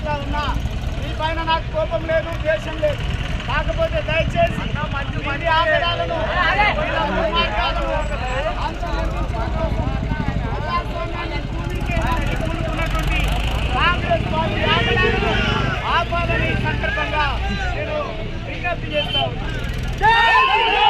చేస్తా ఉన్నా మీ పైన నాకు కోపం లేదు ద్వేషం లేదు కాకపోతే దయచేసి ఇది ఆగడాలను ఇలా దుర్మార్గాలను అంతమొందించడం ప్రజాస్వామ్యాన్ని కూలించేదానికి కూలుకున్నటువంటి కాంగ్రెస్ పార్టీ ఆగడాలను ఆపాలని ఈ సందర్భంగా నేను విజ్ఞప్తి చేస్తా ఉన్నా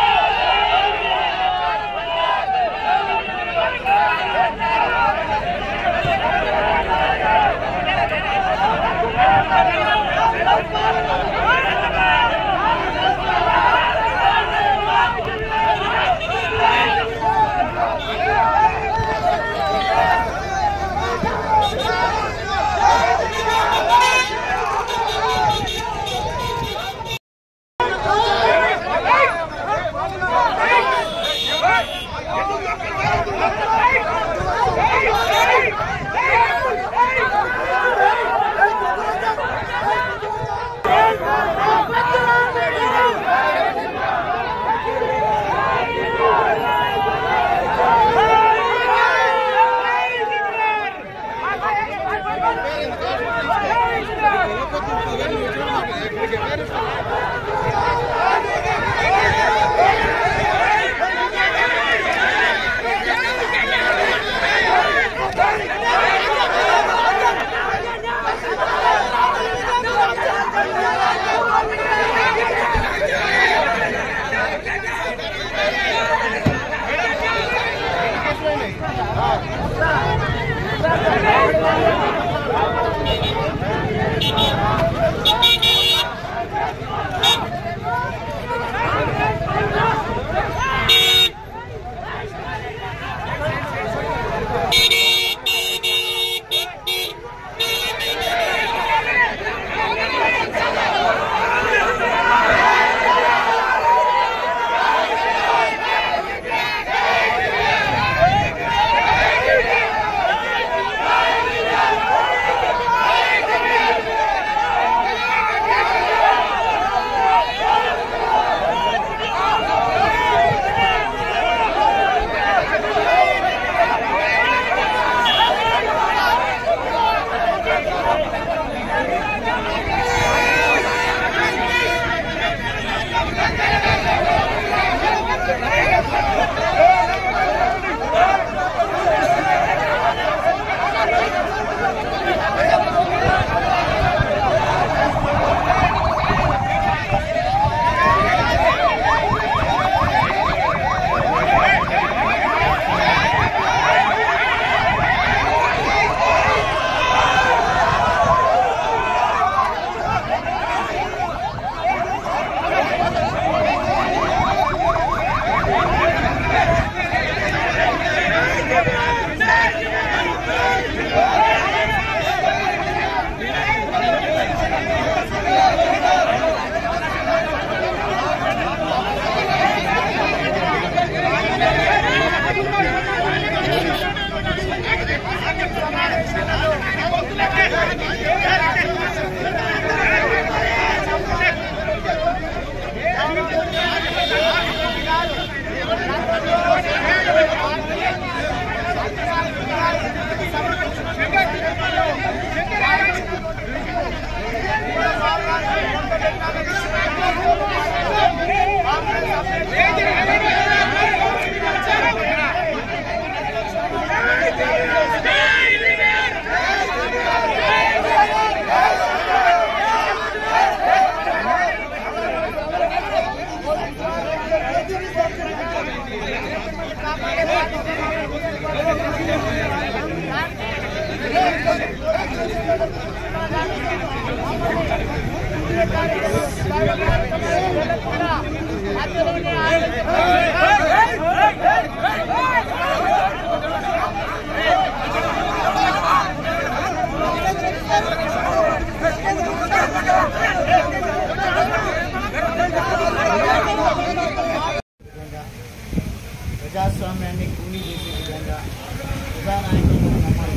ప్రజాస్వామ్యాన్ని కూలీ చేసే విధంగా ప్రజానాయకులను మమ్మల్ని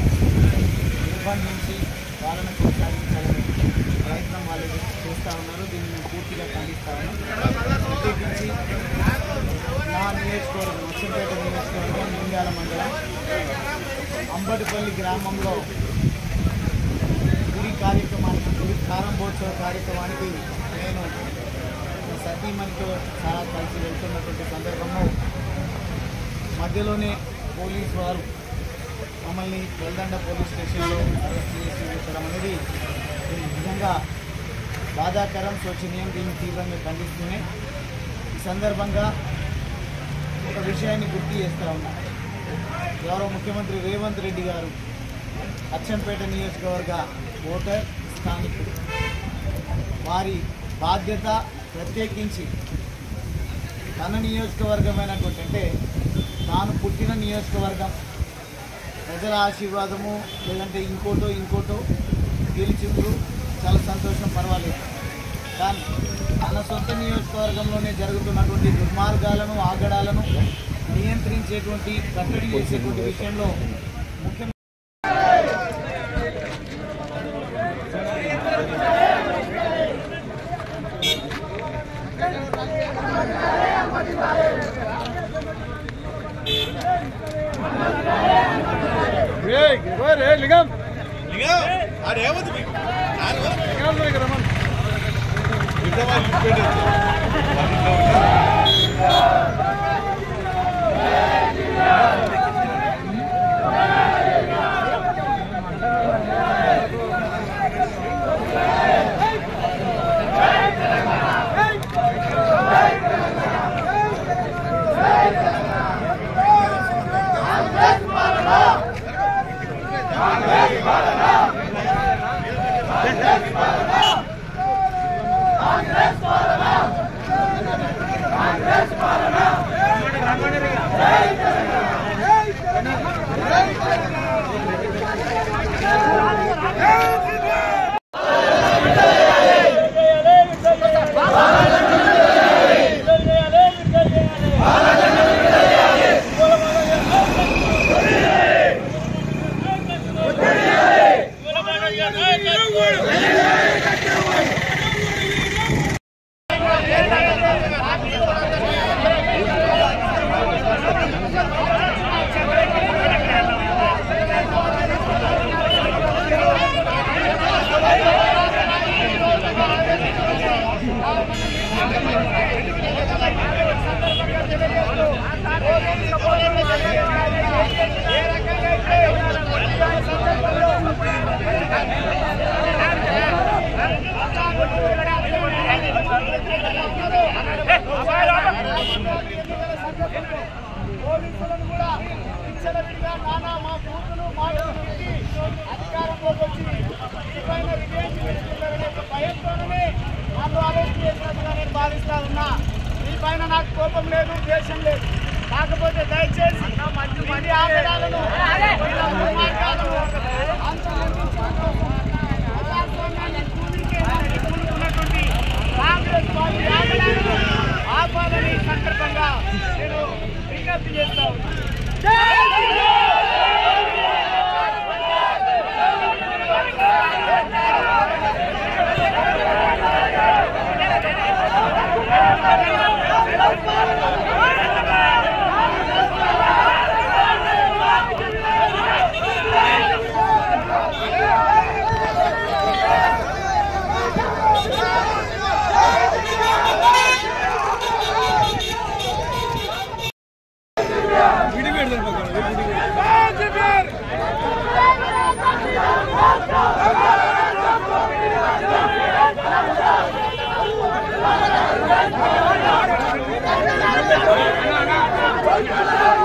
నిర్బంధించి పాలన కొనసాగించాలని ప్రయత్నం వాళ్ళు చేస్తూ ఉన్నారు దీన్ని మేము పూర్తిగా ఖండిస్తా ఉన్నాం ప్రత్యేకించి నా నియోజకవర్గం అచ్చంపేట నియోజకవర్గం నింగాల మండలం అంబటిపల్లి గ్రామంలో గుడి కార్యక్రమానికి ఈ ప్రారంభోత్సవ కార్యక్రమానికి నేను ఈ సతీమణితో చాలా కలిసి వెళ్తున్నటువంటి సందర్భంలో మధ్యలోనే పోలీస్ వారు మమ్మల్ని వెల్దండ పోలీస్ స్టేషన్లో అరెస్ట్ చేసి పెట్టడం అనేది ఇది నిజంగా బాధాకరం శోచనీయం దీన్ని తీవ్రంగా ఖండిస్తూనే ఈ సందర్భంగా ఒక విషయాన్ని గుర్తు చేస్తూ ఉన్నా గౌరవ ముఖ్యమంత్రి రేవంత్ రెడ్డి గారు అచ్చంపేట నియోజకవర్గ ఓటర్ స్థానికుడు వారి బాధ్యత ప్రత్యేకించి తన నియోజకవర్గమైనటువంటి అంటే తాను పుట్టిన నియోజకవర్గం ప్రజల ఆశీర్వాదము లేదంటే ఇంకోటో ఇంకోటో గెలిచిండ్రు చాలా సంతోషం పర్వాలేదు కానీ తన సొంత నియోజకవర్గంలోనే జరుగుతున్నటువంటి దుర్మార్గాలను ఆగడాలను నియంత్రించేటువంటి కట్టడి చేసేటువంటి విషయంలో ముఖ్య లింగం ఆడేమవుతుంది మీకు నాన్న లింగం ఇక్కడ రమ్మని విజయవాడ పెట్టేది పోలీసులను కూడా విచ్చలవిడిగా నానా మా కూతురు మాటలు పెట్టి అధికారంలోకి వచ్చి దీనిపైన రివెంజ్ తీసుకుంటారనే ఒక భయంతోనే నన్ను అరెస్ట్ చేసినట్టుగా నేను భావిస్తా ఉన్నా దీనిపైన నాకు కోపం లేదు ద్వేషం లేదు కాకపోతే దయచేసి ఇది ఆగడాలను ఇలా దుర్మార్గాలను అంతమొందించడం ప్రజాస్వామ్యాన్ని కూలించేదానికి కూలుకున్నటువంటి కాంగ్రెస్ పార్టీ ఆగడాలను ఆపాలని ఈ సందర్భంగా నేను విజ్ఞప్తి చేస్తా ఉన్నాను లింగం